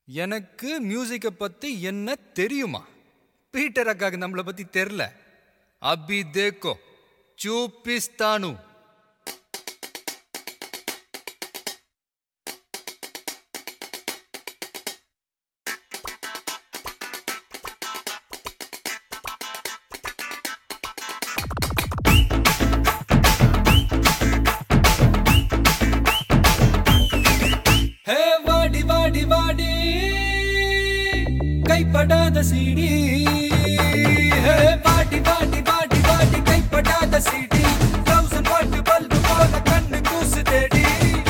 எனக்கு மியூசிக்கை பத்தி என்ன தெரியுமா பீட்டர் அக்காக்கு நம்மளை பத்தி தெரில அபி தேக்கோ చూపిస్తాను ஹே வாடி வாடி வாடி கைப்படாத சீடி ஹே வாடி வாடி வாடி வாடி கைப்படாத சீடி தௌசண்ட் வாட் பல்பு போல கண்ணு கூசு தேடி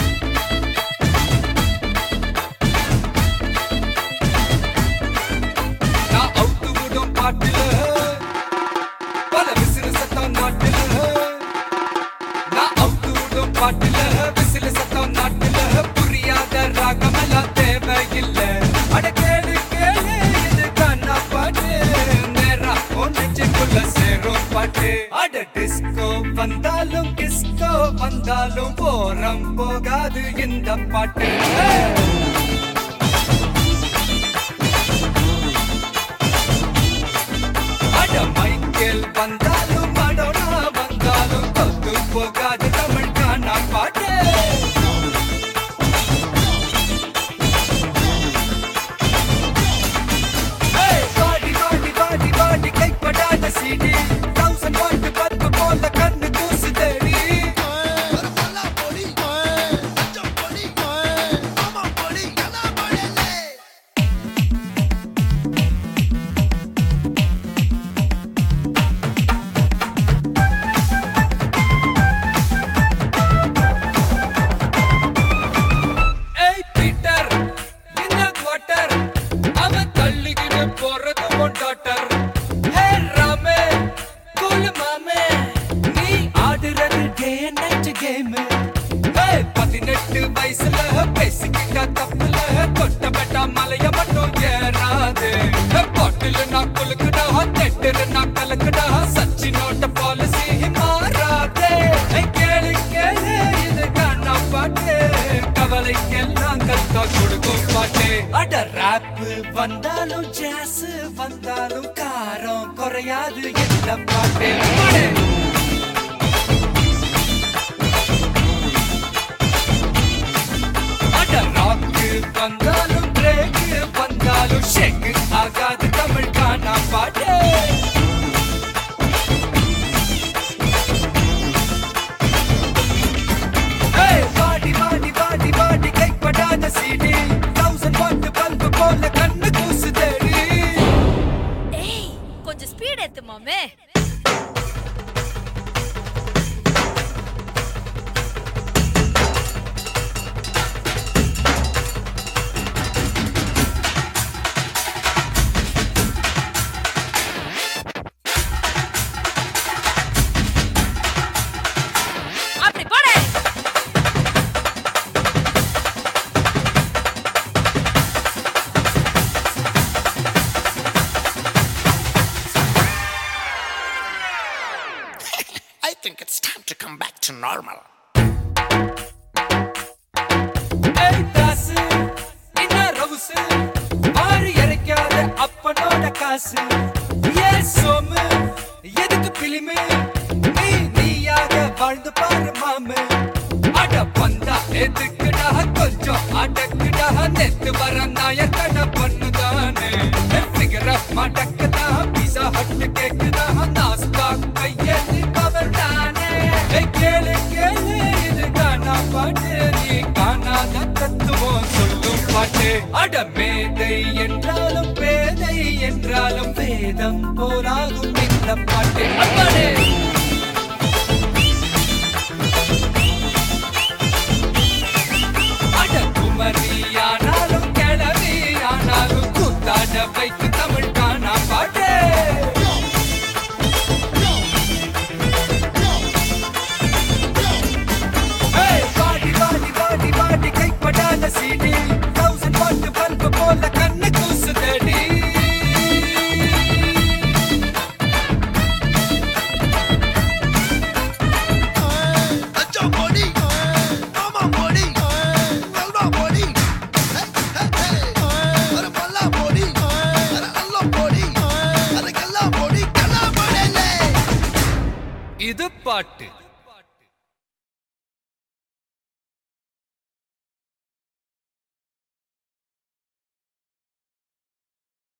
நான் அவுத்து விடும் பாட்டுல பல விசிறு சத்தம் நாட்டுல நான் அவுத்து விடும் பாட்டுல விசிறு சத்தம் நாட்டுல புரியாத ராகமெல்லாம் தேவையில்லை அட கேளு கேளு இது கண்ணா பாட்டு நேரா ஒன்றுக்குள்ள சேரும் பாட்டு அட டிஸ்கோ வந்தாலும் கிஸ்கோ வந்தாலும் போரம் போகாது இந்த பாட்டு Hey! அட மைக்கேல் வந்தாலும் மடோனா வந்தாலும் தொத்து போகாது தமிழ் காணா பாட்டு ஏய், வாடி வாடி வாடி வாடி கைப்படாத சீடி தௌசண்ட் வாட்டு பல்பு போல கண்ணு கூசு தேடி ஏய் பீட்டர் என்ன குவார்ட்டர் அவன் தள்ளிக்கிட்டு போறது உன் டாட்டர் ஹே ராமே கூல் மாமே நீ ஆடுறது டே நைட் கேம் ஏய் பதினெட்டு வயசுல பேசிக்கிட்டா தப்புல தொட்டப்பட்டா மலைய மட்டும் ஏறாது பாட்டில் நான் குலுக்குடா தெட்டுரு நான் கலக்குடா சச்சினோட பாலிசி மாறாதே ஏய், கேளு கேளு இது காணா பாட்டு கவலைக்கெல்லாம் கத்தா கொடுக்கும் பாட்டு அட ராப் வந்தாலும் ஜாஸ் வந்தாலும் காரம் குறையாது இந்த பாட்டு பாடு. அட ராக்கு வந்தாலும் பிரேக் வந்தாலும் ஷேக் ஆகாது தமிழ் காணா பாட்டு ஏய், வாடி வாடி வாடி வாடி கைப்படாத சீடி தௌசண்ட் வாட் பல்பு போல கண்ணு கூசு தேடி ஏய் கொஞ்சம் ஸ்பீட் ஏத்து மாமே அப்படி போடு I think it's time to come back to normal. ஏய் தாசு என்ன ரவுசு ஆறு இறைக்காத அப்பனோட காசு ஏ சோமு எதுக்கு பிலிமு நீ நீயாக வாழ்ந்து பாரு மாமு அட பந்தா எதுக்குடா கொஞ்சம் அடக்குடா நெத்து வர நாயர் கடை பண்ணுதானே ஃபிகர் ஆஃப் மடக்குதா பீஸா ஹட் கேக்குதா நாஸ்தா கையெழுதி பவர் தானே ஏய், கேளு கேளு இது காணா பாட்டு நீ காணாத தத்துவம் சொல்லும் பாட்டு அட மேதை என்றாலும் பேதை என்றாலும் வேதம் போலாகும் இந்த பாட்டு அப்பாடே அட குமரி ஆனாலும் கிளவி ஆனாலும் கூத்தாட வைக்கு தமிழ் காணா பாட்டு ஏய், வாடி வாடி வாடி வாடி கைப்படாத சீடி தௌசண்ட் வாட் பல்பு போல கண்ணு கூசு தேடி இது பாட்டு